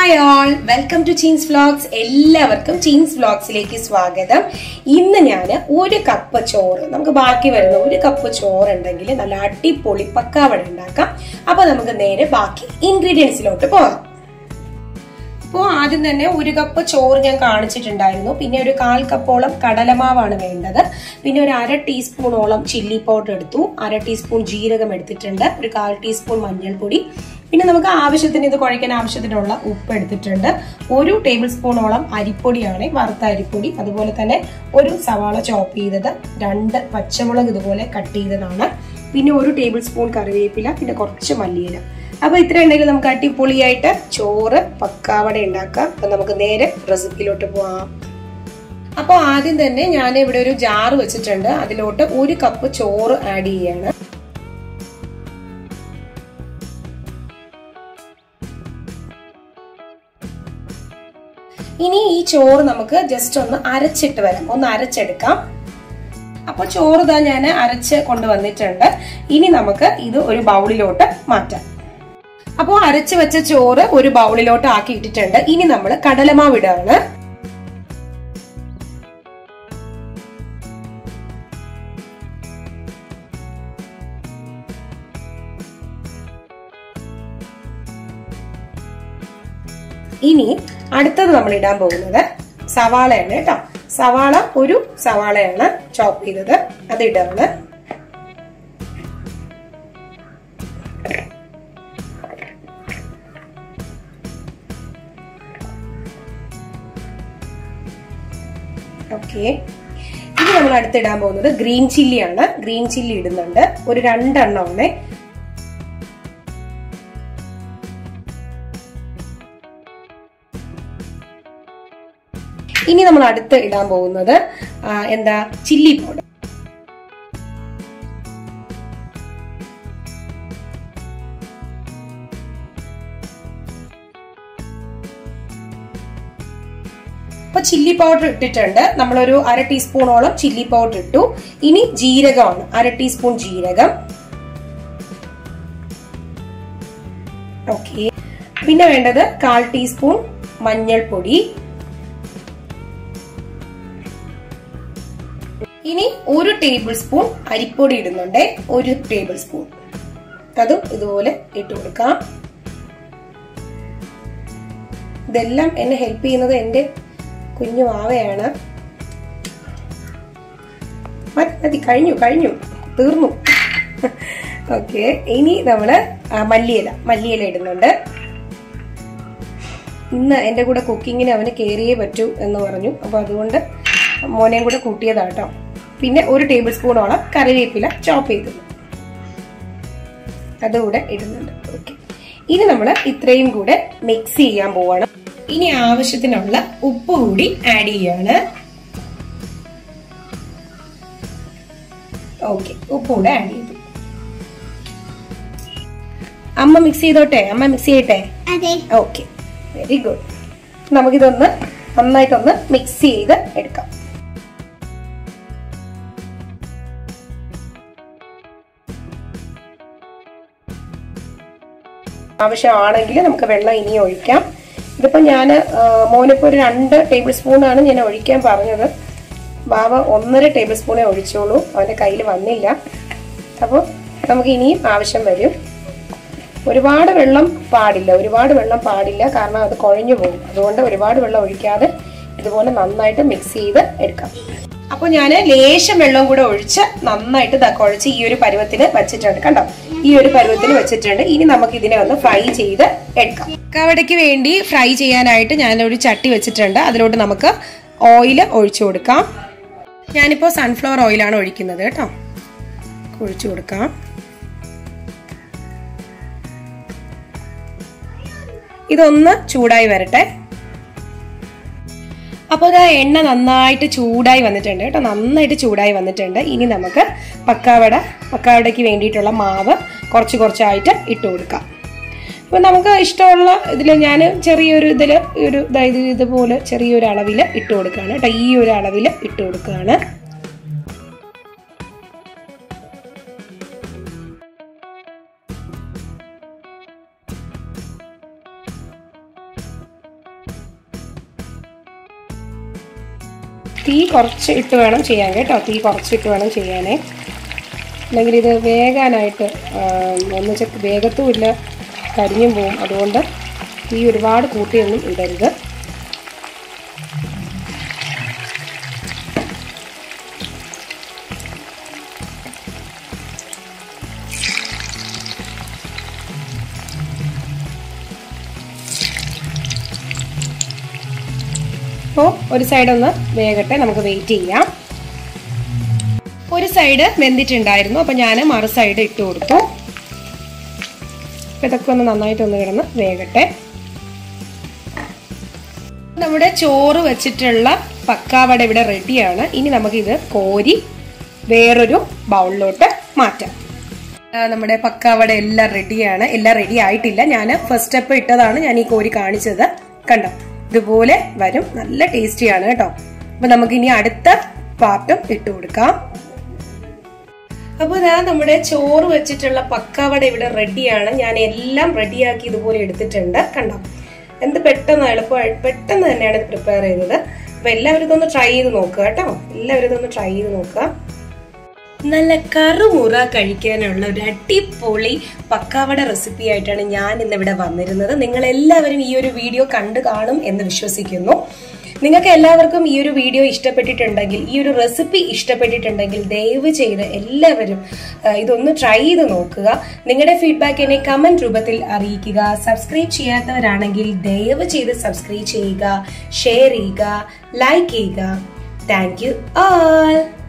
hi all welcome to Cheens vlogs എല്ലാവർക്കും ചീൻസ് വ്ലോഗ്സിലേക്ക് സ്വാഗതം ഇന്ന് ഞാൻ ഒരു കപ്പ് ചോറ് നമുക്ക് ബാക്കി വരുന്ന ഒരു കപ്പ് ചോറ് ഉണ്ടെങ്കിൽ നല്ല അടിപൊളി പക്കാവട ഉണ്ടാക്കാം അപ്പൊ നമുക്ക് നേരെ ബാക്കി ഇൻഗ്രീഡിയൻസിലോട്ട് പോകാം അപ്പോൾ ആദ്യം തന്നെ ഒരു കപ്പ് ചോറ് ഞാൻ കാണിച്ചിട്ടുണ്ടായിരുന്നു പിന്നെ ഒരു കാൽ കപ്പോളം കടലമാവാണ് വേണ്ടത് പിന്നെ ഒരു അര ടീസ്പൂണോളം ചില്ലി പൗഡർ എടുത്തു അര ടീസ്പൂൺ ജീരകം എടുത്തിട്ടുണ്ട് ഒരു കാൽ ടീസ്പൂൺ മഞ്ഞൾപ്പൊടി പിന്നെ നമുക്ക് ആവശ്യത്തിന് ഇത് കുഴയ്ക്കാൻ ആവശ്യത്തിനുള്ള ഉപ്പ് എടുത്തിട്ടുണ്ട് ഒരു ടേബിൾ സ്പൂണോളം അരിപ്പൊടിയാണ് വറുത്ത അരിപ്പൊടി അതുപോലെ തന്നെ ഒരു സവാള ചോപ്പ് ചെയ്തത് രണ്ട് പച്ചമുളക് ഇതുപോലെ കട്ട് ചെയ്തതാണ് പിന്നെ ഒരു ടേബിൾ സ്പൂൺ കറിവേപ്പില പിന്നെ കുറച്ച് മല്ലിയില അപ്പൊ ഇത്ര ഉണ്ടെങ്കിൽ നമുക്ക് അടിപൊളിയായിട്ട് ചോറ് പക്കാവട ഉണ്ടാക്കാം അപ്പൊ നമുക്ക് നേരെ റെസിപ്പിയിലോട്ട് പോവാം അപ്പോൾ ആദ്യം തന്നെ ഞാൻ ഇവിടെ ഒരു ജാറ് വെച്ചിട്ടുണ്ട് അതിലോട്ട് ഒരു കപ്പ് ചോറ് ആഡ് ചെയ്യാണ് ഇനി ഈ ചോറ് നമുക്ക് ജസ്റ്റ് ഒന്ന് അരച്ചിട്ട് വരാം ഒന്ന് അരച്ചെടുക്കാം അപ്പോൾ ചോറ് ഇതാ ഞാൻ അരച്ച് കൊണ്ടുവന്നിട്ടുണ്ട് ഇനി നമുക്ക് ഇത് ഒരു ബൗളിലോട്ട് മാറ്റാം അപ്പോൾ അരച്ച് വെച്ച ചോറ് ഒരു ബൗളിലോട്ട് ആക്കി ഇട്ടിട്ടുണ്ട് ഇനി നമ്മൾ കടലമാവ് ഇടാണ് ഇനി അടുത്തത് നമ്മൾ ഇടാൻ പോകുന്നത് സവാളയാണ് കേട്ടോ സവാള ഒരു സവാളയാണ് ചോപ്പ് ചെയ്തത് അത് ഇടാണ് ഓക്കെ ഇനി നമ്മൾ അടുത്തിടാൻ പോകുന്നത് ഗ്രീൻ ചില്ലിയാണ് ഗ്രീൻ ചില്ലി ഇടുന്നുണ്ട് ഒരു രണ്ടെണ്ണമാണ് ഇനി നമ്മൾ അടുത്ത് ഇടാൻ പോകുന്നത് എന്താ ചില്ലി പൗഡർ അപ്പൊ ചില്ലി പൗഡർ ഇട്ടിട്ടുണ്ട് നമ്മളൊരു അര ടീസ്പൂണോളം ചില്ലി പൗഡർ ഇട്ടു ഇനി ജീരകമാണ് അര ടീസ്പൂൺ ജീരകം ഓക്കെ പിന്നെ വേണ്ടത് കാൽ ടീസ്പൂൺ മഞ്ഞൾപ്പൊടി ഇനി ഒരു ടേബിൾ സ്പൂൺ അരിപ്പൊടി ഇടുന്നുണ്ട് ഒരു ടേബിൾ സ്പൂൺ അതും ഇതുപോലെ ഇട്ട് കൊടുക്കാം ഇതെല്ലാം എന്നെ ഹെൽപ്പ് ചെയ്യുന്നത് എന്റെ കുഞ്ഞു മാവയാണ് മതി കഴിഞ്ഞു കഴിഞ്ഞു തീർന്നു ഓക്കെ ഇനി നമ്മള് മല്ലിയില മല്ലിയില ഇടുന്നുണ്ട് ഇന്ന് എന്റെ കൂടെ കുക്കിങ്ങിന് അവന് കയറിയേ പറ്റൂ എന്ന് പറഞ്ഞു അപ്പൊ അതുകൊണ്ട് മോനെയും കൂടെ കൂട്ടിയതാട്ടോ പിന്നെ ഒരു ടേബിൾ സ്പൂണോളം കറിവേപ്പില ചോപ്പ് ചെയ്തത് അതുകൂടെ ഇടുന്നുണ്ട് ഓക്കെ ഇനി നമ്മൾ ഇത്രയും കൂടെ മിക്സ് ചെയ്യാൻ പോവാണ് ഇനി ആവശ്യത്തിനുള്ള ഉപ്പ് കൂടി ആഡ് ചെയ്യാണ് ഓക്കെ ഉപ്പ് കൂടെ ആഡ് ചെയ്തു അമ്മ മിക്സ് ചെയ്തോട്ടെ അമ്മ മിക്സ് ചെയ്യട്ടെ ഓക്കെ വെരി ഗുഡ് നമുക്കിതൊന്ന് നന്നായിട്ടൊന്ന് മിക്സ് ചെയ്ത് എടുക്കാം ആവശ്യമാണെങ്കിൽ നമുക്ക് വെള്ളം ഇനി ഒഴിക്കാം ഇതിപ്പോ ഞാൻ മോനിപ്പോ ഒരു രണ്ട് ടേബിൾ സ്പൂണാണ് ഞാൻ ഒഴിക്കാൻ പറഞ്ഞത് ബാബ ഒന്നര ടേബിൾ സ്പൂണേ ഒഴിച്ചോളൂ അവന്റെ കയ്യിൽ വന്നില്ല അപ്പോൾ നമുക്ക് ഇനിയും ആവശ്യം വരും ഒരുപാട് വെള്ളം പാടില്ല ഒരുപാട് വെള്ളം പാടില്ല കാരണം അത് കുഴഞ്ഞു പോകും അതുകൊണ്ട് ഒരുപാട് വെള്ളം ഒഴിക്കാതെ ഇതുപോലെ നന്നായിട്ട് മിക്സ് ചെയ്ത് എടുക്കാം അപ്പോൾ ഞാൻ ലേശം വെള്ളം കൂടെ ഒഴിച്ച് നന്നായിട്ട് കുഴച്ച് ഈ ഒരു പരുവത്തിന് വെച്ചിട്ടുണ്ട് കണ്ടോ ഈ ഒരു പരുവത്തിന് വെച്ചിട്ടുണ്ട് ഇനി നമുക്ക് ഇതിനെ ഒന്ന് ഫ്രൈ ചെയ്ത് എടുക്കാം കവടയ്ക്ക് വേണ്ടി ഫ്രൈ ചെയ്യാനായിട്ട് ഞാൻ ഒരു ചട്ടി വെച്ചിട്ടുണ്ട് അതിലോട്ട് നമുക്ക് ഓയിൽ ഒഴിച്ചു കൊടുക്കാം ഞാനിപ്പോൾ സൺഫ്ലവർ ഓയിലാണ് ഒഴിക്കുന്നത് കേട്ടോ ഒഴിച്ചു കൊടുക്കാം ഇതൊന്ന് ചൂടായി വരട്ടെ അപ്പോൾ ഇതാ എണ്ണ നന്നായിട്ട് ചൂടായി വന്നിട്ടുണ്ട് കേട്ടോ നന്നായിട്ട് ചൂടായി വന്നിട്ടുണ്ട് ഇനി നമുക്ക് പക്കാവട പക്കാവടയ്ക്ക് വേണ്ടിയിട്ടുള്ള മാവ് കുറച്ച് കുറച്ചായിട്ട് ഇട്ട് കൊടുക്കാം അപ്പോൾ നമുക്ക് ഇഷ്ടമുള്ള ഇതിൽ ഞാൻ ചെറിയൊരു ഇതിൽ ഒരു അതായത് ഇതുപോലെ ചെറിയൊരു അളവിൽ ഇട്ട് കൊടുക്കുകയാണ് കേട്ടോ ഈ ഒരു അളവിൽ ഇട്ട് കൊടുക്കുകയാണ് തീ കുറച്ച് ഇട്ട് വേണം ചെയ്യാൻ കേട്ടോ തീ കുറച്ചിട്ട് വേണം ചെയ്യാനേ അല്ലെങ്കിൽ ഇത് വേകാനായിട്ട് ഒന്നിച്ച് വേഗത്തുമില്ല കരിഞ്ഞും പോവും അതുകൊണ്ട് തീ ഒരുപാട് കൂട്ടിയൊന്നും ഇടരുത് അപ്പോൾ ഒരു സൈഡ് ഒന്ന് വേകട്ടെ നമുക്ക് വെയിറ്റ് ചെയ്യാം ഒരു സൈഡ് വെന്തിട്ടുണ്ടായിരുന്നു അപ്പം ഞാൻ മറു സൈഡ് ഇട്ട് കൊടുത്തു അപ്പം ഇതൊക്കെ ഒന്ന് നന്നായിട്ടൊന്ന് കിടന്ന് വേകട്ടെ നമ്മുടെ ചോറ് വെച്ചിട്ടുള്ള പക്കാവട ഇവിടെ റെഡിയാണ് ഇനി നമുക്കിത് കോരി വേറൊരു ബൗളിലോട്ട് മാറ്റാം നമ്മുടെ പക്കാവട എല്ലാം റെഡിയാണ് എല്ലാം റെഡി ആയിട്ടില്ല ഞാൻ ഫസ്റ്റ് സ്റ്റെപ്പ് ഇട്ടതാണ് ഞാൻ ഈ കോരി കാണിച്ചത് കണ്ടോ ഇതുപോലെ വരും നല്ല ടേസ്റ്റിയാണ് കേട്ടോ അപ്പൊ നമുക്ക് ഇനി അടുത്ത പാർട്ടും ഇട്ട് കൊടുക്കാം അപ്പൊ ഇതാ നമ്മുടെ ചോറ് വെച്ചിട്ടുള്ള പക്കാവട ഇവിടെ റെഡിയാണ് ഞാൻ എല്ലാം റെഡിയാക്കി ഇതുപോലെ എടുത്തിട്ടുണ്ട് കണ്ടോ എന്ത് പെട്ടെന്ന് എളുപ്പമായി പെട്ടെന്ന് തന്നെയാണ് ഇത് പ്രിപ്പയർ ചെയ്തത് അപ്പൊ എല്ലാവരും ഇതൊന്ന് ട്രൈ ചെയ്ത് നോക്കുക കേട്ടോ എല്ലാവരും ഇതൊന്ന് ട്രൈ ചെയ്ത് നോക്കുക നല്ല കറുമുറ കഴിക്കാനുള്ള ഒരു അടിപൊളി പക്കാവട റെസിപ്പി ആയിട്ടാണ് ഞാൻ ഇന്നിവിടെ വന്നിരുന്നത് നിങ്ങൾ എല്ലാവരും ഈ ഒരു വീഡിയോ കണ്ടു കാണും എന്ന് വിശ്വസിക്കുന്നു നിങ്ങൾക്ക് എല്ലാവർക്കും ഈ ഒരു വീഡിയോ ഇഷ്ടപ്പെട്ടിട്ടുണ്ടെങ്കിൽ ഈ ഒരു റെസിപ്പി ഇഷ്ടപ്പെട്ടിട്ടുണ്ടെങ്കിൽ ദയവ് ചെയ്ത് എല്ലാവരും ഇതൊന്ന് ട്രൈ ചെയ്ത് നോക്കുക നിങ്ങളുടെ ഫീഡ്ബാക്ക് എന്നെ കമന്റ് രൂപത്തിൽ അറിയിക്കുക സബ്സ്ക്രൈബ് ചെയ്യാത്തവരാണെങ്കിൽ ദയവ് ചെയ്ത് സബ്സ്ക്രൈബ് ചെയ്യുക ഷെയർ ചെയ്യുക ലൈക്ക് ചെയ്യുക താങ്ക് യു ആൾ